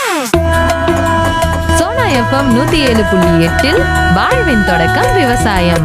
Sona FM நூத்தி ஏழு புள்ளி எட்டில் வாழ்வின் தொடக்கம் விவசாயம்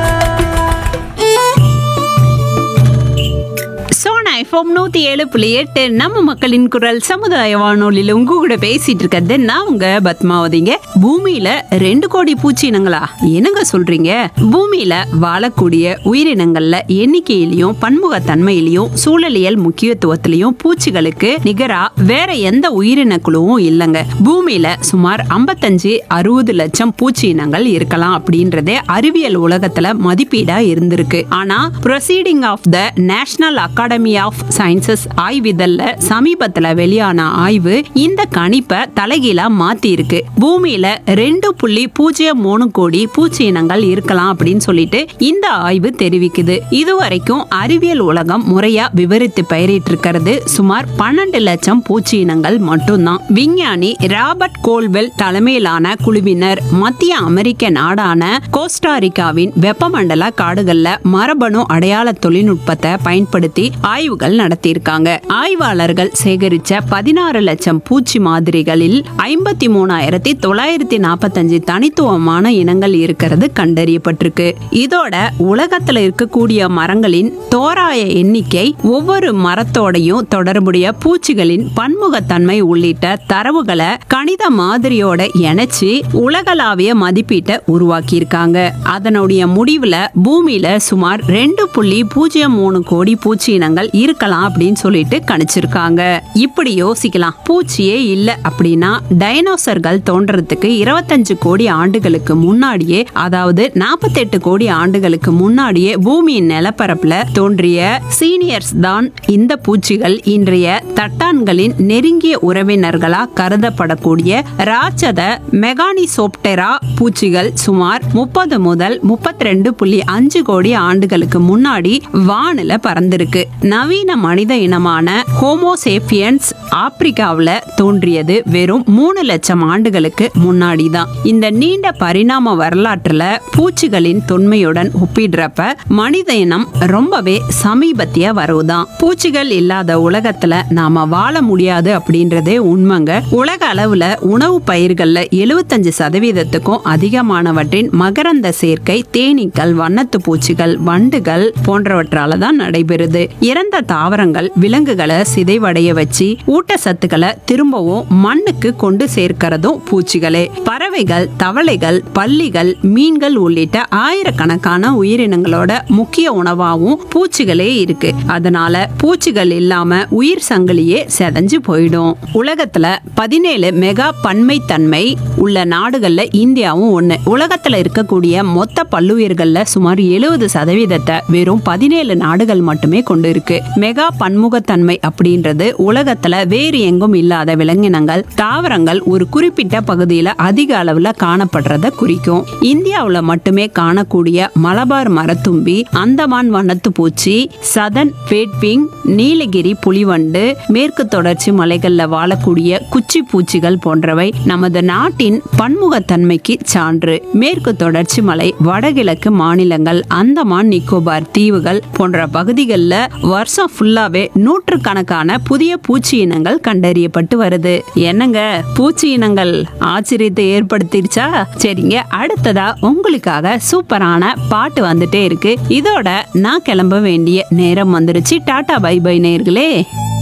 சோனா எஃப்எம் நூத்தி ஏழு புள்ளி எட்டு நம்ம மக்களின் குரல் சமுதாய வானொலியில உங்க கூட பேசிட்டு இருக்கிறது நான் உங்க பத்மாவதிங்க பூமியில ரெண்டு கோடி பூச்சி இனங்களா என்னங்க சொல்றீங்க பூமியில வாழக்கூடிய உயிரினங்கள்ல எண்ணிக்கையிலையும் பன்முகத்தன்மையிலையும் சூழலியல் முக்கியத்துவத்திலையும் பூச்சிகளுக்கு நிகரா வேற எந்த உயிரின குழுவும் இல்லைங்க பூமியில சுமார் 55 அறுபது லட்சம் பூச்சி இனங்கள் இருக்கலாம் அப்படின்றதே அறிவியல் உலகத்துல மதிப்பீடா இருந்திருக்கு ஆனா proceeding of the national academy of sciences ஆய்விதழ்ல சமீபத்துல வெளியான ஆய்வு இந்த கணிப்பை தலைகீழா மாத்தி இருக்கு பூமியில ரெண்டு புள்ளி பூஜ்ஜியம் மூணு கோடி பூச்சி இனங்கள் இருக்கலாம் அப்படின்னு சொல்லிட்டு இந்த ஆய்வு தெரிவிக்குது இதுவரைக்கும் அறிவியல் உலகம் முறையா விவரித்து பெயரிட்டு இருக்கிறது சுமார் பன்னெண்டு லட்சம் பூச்சி இனங்கள் மட்டும்தான் விஞ்ஞானி ராபர்ட் கோல்வெல் தலைமையிலான குழுவினர் மத்திய அமெரிக்க நாடான கோஸ்டாரிக்காவின் வெப்பமண்டல காடுகள்ல மரபணு அடையாள தொழில்நுட்பத்தை பயன்படுத்தி ஆய்வுகள் நடத்தியிருக்காங்க ஆய்வாளர்கள் சேகரிச்ச பதினாறு லட்சம் பூச்சி மாதிரிகளில் ஐம்பத்தி மூணாயிரத்தி தொள்ளாயிரத்தி நாற்பத்தஞ்சு தனித்துவமான இனங்கள் இருக்கிறது கண்டறியப்பட்டிருக்கு இதோட உலகத்துல இருக்கக்கூடிய மரங்களின் தோராய எண்ணிக்கை ஒவ்வொரு மரத்தோடையும் தொடர்புடைய பூச்சிகளின் பன்முகத்தன்மை உள்ளிட்ட தரவுகளை கணித மாதிரியோட இணைச்சு உலகளாவிய மதிப்பீட்டை உருவாக்கியிருக்காங்க அதனுடைய முடிவுல பூமியில சுமார் ரெண்டு புள்ளி பூஜ்ஜியம் மூணு கோடி பூச்சி இனங்கள் இருக்கலாம் அப்படின்னு சொல்லிட்டு கணிச்சிருக்காங்க இப்படி யோசிக்கலாம் பூச்சியே இல்ல அப்படின்னா டைனோசர்கள் தோன்றதுக்கு இருபத்தஞ்சு கோடி ஆண்டுகளுக்கு முன்னாடியே அதாவது நாற்பத்தெட்டு கோடி ஆண்டுகளுக்கு முன்னாடியே பூமியின் நிலப்பரப்புல தோன்றிய சீனியர்ஸ் தான் இந்த பூச்சிகள் இன்றைய தட்டான்களின் நெருங்கிய உறவினர்களா கருதப்படக்கூடிய ராட்சத மெகானிசோப்டெரா பூச்சிகள் சுமார் முப்பது முதல் முப்பத்தி ரெண்டு புள்ளி அஞ்சு கோடி ஆண்டுகளுக்கு முன்னாடி வானில பறந்திருக்கு நவீன மனித இனமான ஹோமோசேபியன்ஸ் ஆப்பிரிக்காவுல தோன்றியது வெறும் மூணு லட்சம் ஆண்டுகளுக்கு முன்னாடி தான் இந்த நீண்ட பரிணாம வரலாற்றுல பூச்சிகளின் தொன்மையுடன் ஒப்பிடுறப்ப மனித இனம் ரொம்பவே சமீபத்திய வரவுதான் பூச்சிகள் இல்லாத உலகத்துல நாம வாழ முடியாது அப்படின்றதே உண்மைங்க உலக அளவுல உணவு பயிர்கள்ல எழுபத்தஞ்சு சதவீதத்துக்கும் அதிகமானவற்றின் மகரந்த சேர்க்கை தேனீக்கள் வண்ணத்து பூச்சிகள் வண்டுகள் போன்றவற்றால தான் நடைபெறுது இறந்த தாவரங்கள் விலங்குகளை சிதைவடைய வச்சு ஊட்டச்சத்துக்களை திரும்பவும் மண்ணுக்கு கொண்டு சேர்க்கிறதும் பூச்சிகளே பறவைகள் தவளைகள் பல்லிகள் மீன்கள் உள்ளிட்ட ஆயிரக்கணக்கான உயிரினங்களோட முக்கிய உணவாகவும் பூச்சிகளே இருக்கு அதனால பூச்சிகள் இல்லாம உயிர் சங்கிலியே செதஞ்சு போயிடும் உலகத்துல பதினேழு மெகா பன்மைத்தன்மை உள்ள நாடுகள்ல இந்தியாவும் ஒண்ணு உலகத்துல இருக்கக்கூடிய மொத்த பல்லுயிர்கள்ல சுமார் எழுபது சதவீதத்தை வெறும் பதினேழு நாடுகள் மட்டுமே கொண்டு இருக்கு மெகா பன்முகத்தன்மை அப்படின்றது உலகத்துல வேறு எங்கும் இல்லாத விலங்கினங்கள் தாவரங்கள் ஒரு குறிப்பிட்ட பகுதியில அதிக அளவுல காணப்படுறத குறிக்கும் இந்தியாவுல மட்டுமே காணக்கூடிய மலபார் மரத்தும்பி அந்தமான் வண்ணத்து பூச்சி சதன் பேட்விங் நீலகிரி புலிவண்டு மேற்கு தொடர்ச்சி மலைகள்ல வாழக்கூடிய குச்சி பூச்சிகள் போன்றவை நமது நாட்டின் பன்முகத்தன்மைக்கு சான்று மேற்கு தொடர்ச்சி மலை வடகிழக்கு மாநிலங்கள் அந்தமான் நிக்கோபார் தீவுகள் போன்ற பகுதிகளில் வருஷம் ஃபுல்லாவே நூற்றுக்கணக்கான புதிய பூச்சி இனங்கள் கண்டறியப்பட்டு வருது என்னங்க பூச்சி இனங்கள் ஆச்சரியத்தை ஏற்படுத்திருச்சா சரிங்க அடுத்ததா உங்களுக்காக சூப்பரான பாட்டு வந்துட்டே இருக்கு இதோட நான் கிளம்ப வேண்டிய நேரம் வந்துருச்சு டாடா பை பை நேர்களே